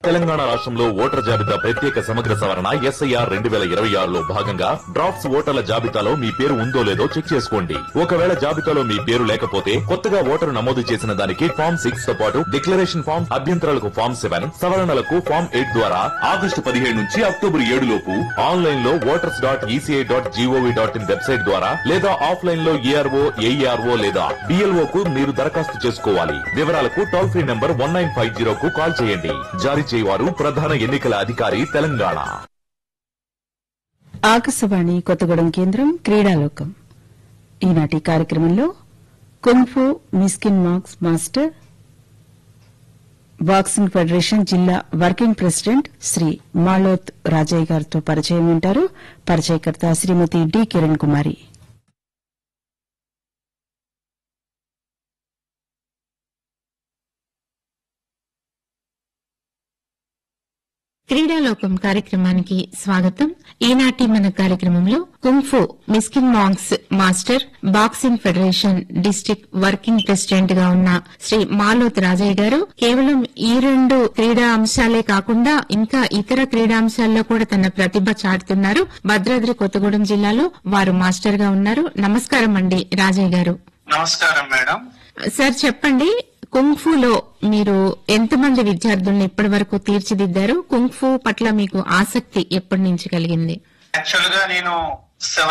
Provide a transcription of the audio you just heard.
తెలంగాణ రాష్ట్రంలో ఓటర్ జాబితా ప్రత్యేక సమగ్ర సవరణ ఎస్ఐఆర్ రెండు వేల ఇరవై ఆరులో భాగంగా డ్రాఫ్ట్స్ ఓటర్ల జాబితాలో మీ పేరు ఉందో లేదో చెక్ చేసుకోండి ఒకవేళ జాబితాలో మీ పేరు లేకపోతే కొత్తగా ఓటరు నమోదు చేసిన దానికి ఫామ్ సిక్స్ తో పాటు డిక్లరేషన్ ఫామ్ అభ్యంతరాలకు ఫామ్ సెవెన్ సవరణలకు ఫామ్ ఎయిట్ ద్వారా ఆగస్టు పదిహేడు నుంచి అక్టోబర్ ఏడు లోపు ఆన్లైన్ లో voters dot ECI dot G O V dot in website ద్వారా లేదా ఆఫ్లైన్ లో ఏఆర్ఓ ఏఈఆర్ఓ లేదా బిఎల్ఓ కు మీరు దరఖాస్తు చేసుకోవాలి వివరాలకు toll free number one nine five zero కు కాల్ చేయండి జారీ చేయవారు ప్రధాన ఎన్నికల అధికారి తెలంగాణ ఆకాశవాణి కొత్తగూడెం కేంద్రం క్రీడాలోకం ఈనాటి కార్యక్రమంలో కుంఫు మిస్కిన్ మార్క్స్ మాస్టర్ బాక్సింగ్ ఫెడరేషన్ జిల్లా వర్కింగ్ ప్రెసిడెంట్ శ్రీ మాలోత్ రాజయ్య గారితో పరిచయం వింటారు పరిచయకర్త శ్రీమతి డి కిరణ్ కుమారి క్రీడాలోకం కార్యక్రమానికి స్వాగతం ఈనాటి మన కార్యక్రమంలో కుంఫు మిస్కిన్ మాంగ్స్ master boxing federation district working president గా ఉన్న శ్రీ మాలోత్ రాజయ్య గారు కేవలం ఈ రెండు క్రీడా అంశాలే కాకుండా ఇంకా ఇతర క్రీడా అంశాల్లో కూడా తన ప్రతిభ చాటుతున్నారు భద్రాద్రి కొత్తగూడెం జిల్లాలో వారు మాస్టర్ గా ఉన్నారు నమస్కారం అండి రాజయ్య గారు నమస్కారం మేడం సార్ చెప్పండి కుంగ్ఫూలో మీరు ఎంతమంది విద్యార్థుల్ని ఇప్పటి వరకు తీర్చిదిద్దారు కుంగ్ఫూ పట్ల మీకు ఆసక్తి ఎప్పటి నుంచి కలిగింది యాక్చువల్ గా నేను సెవెన్